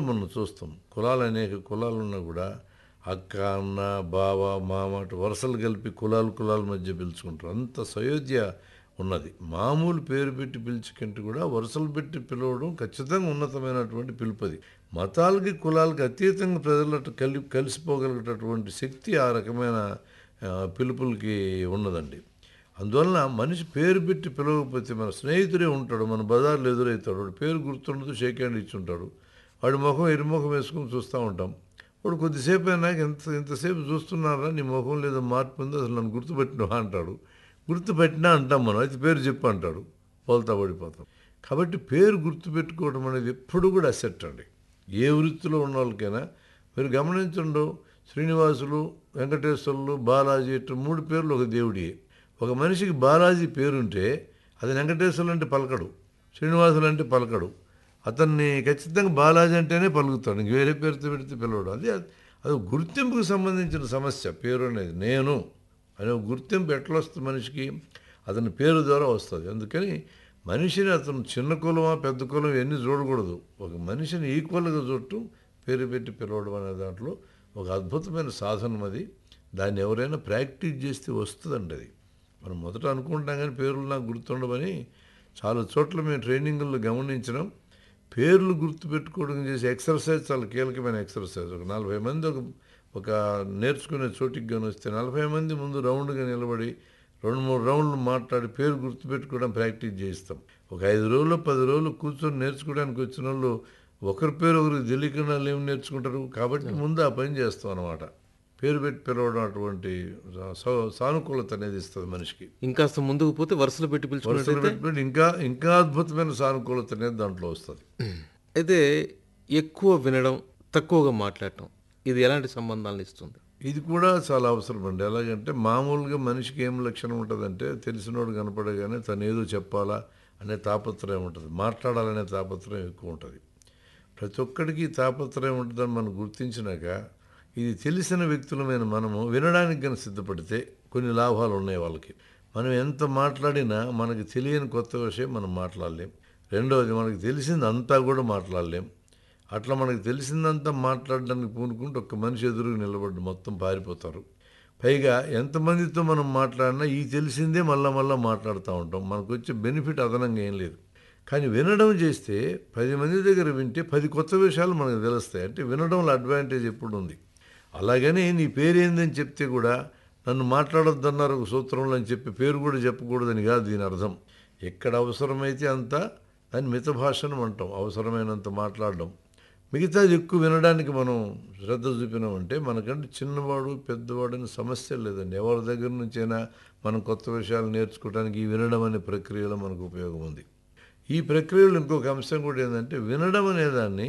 మనం చూస్తాం కులాలు అనేక కులాలు ఉన్నా కూడా అక్క అన్న బావ మామ అటు వరుసలు కలిపి కులాలు కులాల మధ్య పిలుచుకుంటారు అంత సయోధ్య ఉన్నది మామూలు పేరు పెట్టి పిలిచికంటే కూడా వరుసలు పెట్టి పిలవడం ఖచ్చితంగా ఉన్నతమైనటువంటి పిలుపది మతాలకి కులాలకి అతీతంగా ప్రజలతో కలి కలిసిపోగలిగేటటువంటి శక్తి ఆ రకమైన ఆ, పిలుపులకి ఉన్నదండి అందువలన మనిషి పేరు పెట్టి పిలవకపోతే మన స్నేహితుడే ఉంటాడు మన బజార్లో ఎదురవుతాడు వాడు పేరు గుర్తుండదు షేక్ హ్యాండ్ ఇచ్చి ఉంటాడు వాడి ముఖం ఎరుముఖం వేసుకుని చూస్తూ ఉంటాం వాడు కొద్దిసేపు అయినాక ఎంత ఇంతసేపు చూస్తున్నారా నీ ముఖం లేదో మార్పు ఉంది అసలు నన్ను గుర్తుపెట్టినవా అంటాడు గుర్తుపెట్టినా అంటాం మనం అయితే పేరు చెప్పు అంటాడు పోల్తా పడిపోతాం కాబట్టి పేరు గుర్తుపెట్టుకోవడం అనేది ఎప్పుడు కూడా అసెట్ అండి ఏ వృత్తిలో ఉన్న వాళ్ళకైనా మీరు గమనించండు శ్రీనివాసులు వెంకటేశ్వర్లు బాలాజీ ఇట్లా మూడు పేర్లు ఒక దేవుడియే ఒక మనిషికి బాలాజీ పేరుంటే అది వెంకటేశ్వర్లు అంటే పలకడు శ్రీనివాసులు అంటే పలకడు అతన్ని ఖచ్చితంగా బాలాజీ అంటేనే పలుకుతాడు ఇంక వేరే పేరుతో పెడితే పిలవడు అది అది గుర్తింపుకు సంబంధించిన సమస్య పేరు అనేది నేను అనే ఒక గుర్తింపు ఎట్లా వస్తుంది మనిషికి అతని పేరు ద్వారా వస్తుంది అందుకని మనిషిని అతను చిన్న కులమా పెద్ద కులం ఇవన్నీ చూడకూడదు ఒక మనిషిని ఈక్వల్గా చూడటం పేరు పెట్టి పిలవడం అనే దాంట్లో ఒక అద్భుతమైన సాధనం అది దాన్ని ఎవరైనా ప్రాక్టీస్ చేస్తే వస్తుందండి అది మనం మొదట అనుకుంటాం కానీ పేర్లు నాకు గుర్తుండవని చాలా చోట్ల మేము ట్రైనింగ్లో గమనించినాం పేర్లు గుర్తుపెట్టుకోవడం చేసే ఎక్సర్సైజ్ చాలా కీలకమైన ఎక్సర్సైజ్ ఒక నలభై మంది ఒక ఒక నేర్చుకునే చోటికి కానీ వస్తే నలభై మంది ముందు రౌండ్గా నిలబడి రెండు మూడు రౌండ్లు మాట్లాడి పేరు గుర్తుపెట్టుకోవడం ప్రాక్టీస్ చేయిస్తాం ఒక ఐదు రోజులు పది రోజులు కూర్చొని నేర్చుకోవడానికి వచ్చిన వాళ్ళు ఒకరి పేరు ఒకరికి తెలియకుండా వాళ్ళు ఏం నేర్చుకుంటారు కాబట్టి ముందు ఆ పని చేస్తాం అనమాట పేరు పెట్టి పిలవడం అటువంటి సా- సానుకూలత అనేది ఇస్తుంది మనిషికి ఇంకాస్త ముందుకు పోతే వరుసలు పెట్టి వరుసలు పిలుచుకున్నట్టయితే పెట్టుకుంటే ఇంకా ఇంకా అద్భుతమైన సానుకూలత అనేది దాంట్లో వస్తుంది అయితే ఎక్కువ వినడం తక్కువగా మాట్లాడటం ఇది ఎలాంటి సంబంధాలను ఇస్తుంది ఇది కూడా చాలా అవసరం అండి ఎలాగంటే మామూలుగా మనిషికి ఏం లక్షణం ఉంటుందంటే తెలిసినోడు కనపడగానే తను ఏదో చెప్పాలా అనే తాపత్రయం ఉంటుంది మాట్లాడాలనే తాపత్రయం ఎక్కువ ఉంటుంది ప్రతి ఒక్కడికి ఈ తాపత్రయం ఉంటుందని మనం గుర్తించినాక ఇది తెలిసిన వ్యక్తులమైన మనము వినడానికి కానీ సిద్ధపడితే కొన్ని లాభాలు ఉన్నాయి వాళ్ళకి మనం ఎంత మాట్లాడినా మనకి తెలియని కొత్త విషయం మనం మాట్లాడలేం రెండవది మనకి తెలిసింది అంతా కూడా మాట్లాడలేం అట్లా మనకు తెలిసిందంతా మాట్లాడడానికి పూనుకుంటే ఒక్క మనిషి ఎదురుగా నిలబడి మొత్తం పారిపోతారు పైగా ఎంతమందితో మనం మాట్లాడినా ఈ తెలిసిందే మళ్ళా మళ్ళా మాట్లాడుతూ ఉంటాం మనకు వచ్చే బెనిఫిట్ అదనంగా ఏం లేదు కానీ వినడం చేస్తే పది మంది దగ్గర వింటే పది కొత్త విషయాలు మనకు తెలుస్తాయి అంటే వినడంలో అడ్వాంటేజ్ ఎప్పుడు ఉంది అలాగని నీ పేరేందని చెప్తే కూడా నన్ను మాట్లాడొద్దన్నారు ఒక సూత్రంలో అని చెప్పి పేరు కూడా చెప్పకూడదని కాదు దీని అర్థం ఎక్కడ అవసరమైతే అంత దాన్ని మిత భాషను అంటాం అవసరమైనంత మాట్లాడడం మిగతాది ఎక్కువ వినడానికి మనం శ్రద్ధ చూపినామంటే మనకంటే చిన్నవాడు పెద్దవాడు అనే సమస్య లేదండి ఎవరి దగ్గర నుంచైనా మనం కొత్త విషయాలు నేర్చుకోవడానికి ఈ వినడం అనే ప్రక్రియలో మనకు ఉపయోగం ఉంది ఈ ప్రక్రియలో ఇంకొక అంశం కూడా ఏంటంటే వినడం అనేదాన్ని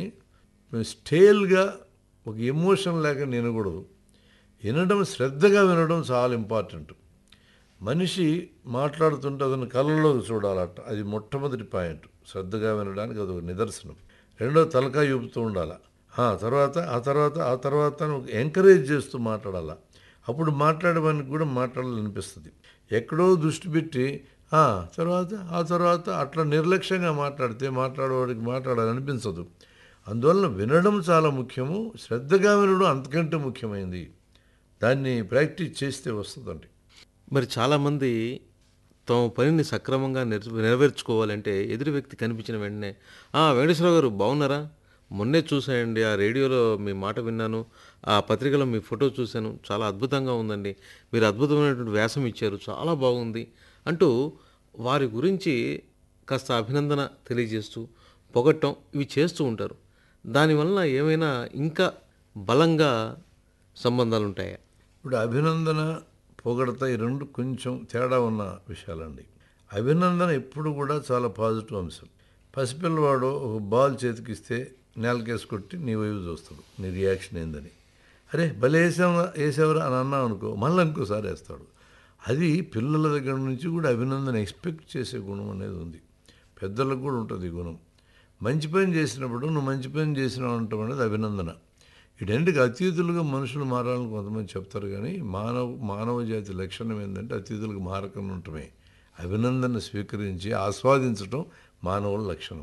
స్టేల్గా ఒక ఎమోషన్ లేక వినకూడదు వినడం శ్రద్ధగా వినడం చాలా ఇంపార్టెంట్ మనిషి మాట్లాడుతుంటే అతను కళ్ళలోకి చూడాలట అది మొట్టమొదటి పాయింట్ శ్రద్ధగా వినడానికి అది ఒక నిదర్శనం రెండో తలకాయ చూపుతూ ఉండాలి ఆ తర్వాత ఆ తర్వాత ఆ తర్వాత ఎంకరేజ్ చేస్తూ మాట్లాడాలా అప్పుడు మాట్లాడడానికి కూడా మాట్లాడాలనిపిస్తుంది ఎక్కడో దృష్టి పెట్టి "ఆ, తర్వాత ఆ తర్వాత అట్లా నిర్లక్ష్యంగా మాట్లాడితే మాట్లాడేవాడికి మాట్లాడాలనిపించదు అందువలన వినడం చాలా ముఖ్యము శ్రద్ధగా వినడం అంతకంటే ముఖ్యమైనది దాన్ని ప్రాక్టీస్ చేస్తే వస్తుందండి మరి చాలామంది తమ పనిని సక్రమంగా నెర నెరవేర్చుకోవాలంటే ఎదురు వ్యక్తి కనిపించిన వెంటనే "ఆ, వెంకటేశ్వరరావు గారు బాగున్నారా మొన్నే చూశానండి ఆ రేడియోలో మీ మాట విన్నాను ఆ పత్రికలో మీ ఫోటో చూశాను చాలా అద్భుతంగా ఉందండి మీరు అద్భుతమైనటువంటి వ్యాసం ఇచ్చారు చాలా బాగుంది అంటూ వారి గురించి కాస్త అభినందన తెలియజేస్తూ పొగట్టం ఇవి చేస్తూ ఉంటారు దానివల్ల ఏమైనా ఇంకా బలంగా సంబంధాలు ఉంటాయా ఇప్పుడు అభినందన పొగడత ఈ రెండు కొంచెం తేడా ఉన్న విషయాలండి అభినందన ఎప్పుడు కూడా చాలా పాజిటివ్ అంశం పసిపిల్లవాడు ఒక బాల్ చేతికిస్తే నేలకేసి కొట్టి నీ వైపు చూస్తాడు నీ రియాక్షన్ ఏందని అరే భలే వేసావా వేసావరా అని అన్నావు అనుకో మళ్ళీ ఇంకోసారి వేస్తాడు అది పిల్లల దగ్గర నుంచి కూడా అభినందన ఎక్స్పెక్ట్ చేసే గుణం అనేది ఉంది పెద్దలకు కూడా ఉంటుంది ఈ గుణం మంచి పని చేసినప్పుడు నువ్వు మంచి పని చేసినావు అంటాం అనేది అభినందన వీటన్నిటికి అతీతులుగా మనుషులు మారాలని కొంతమంది చెప్తారు కానీ మానవ మానవ జాతి లక్షణం ఏంటంటే అతీతులకు మారకుండా ఉండటమే అభినందన స్వీకరించి ఆస్వాదించడం మానవుల లక్షణం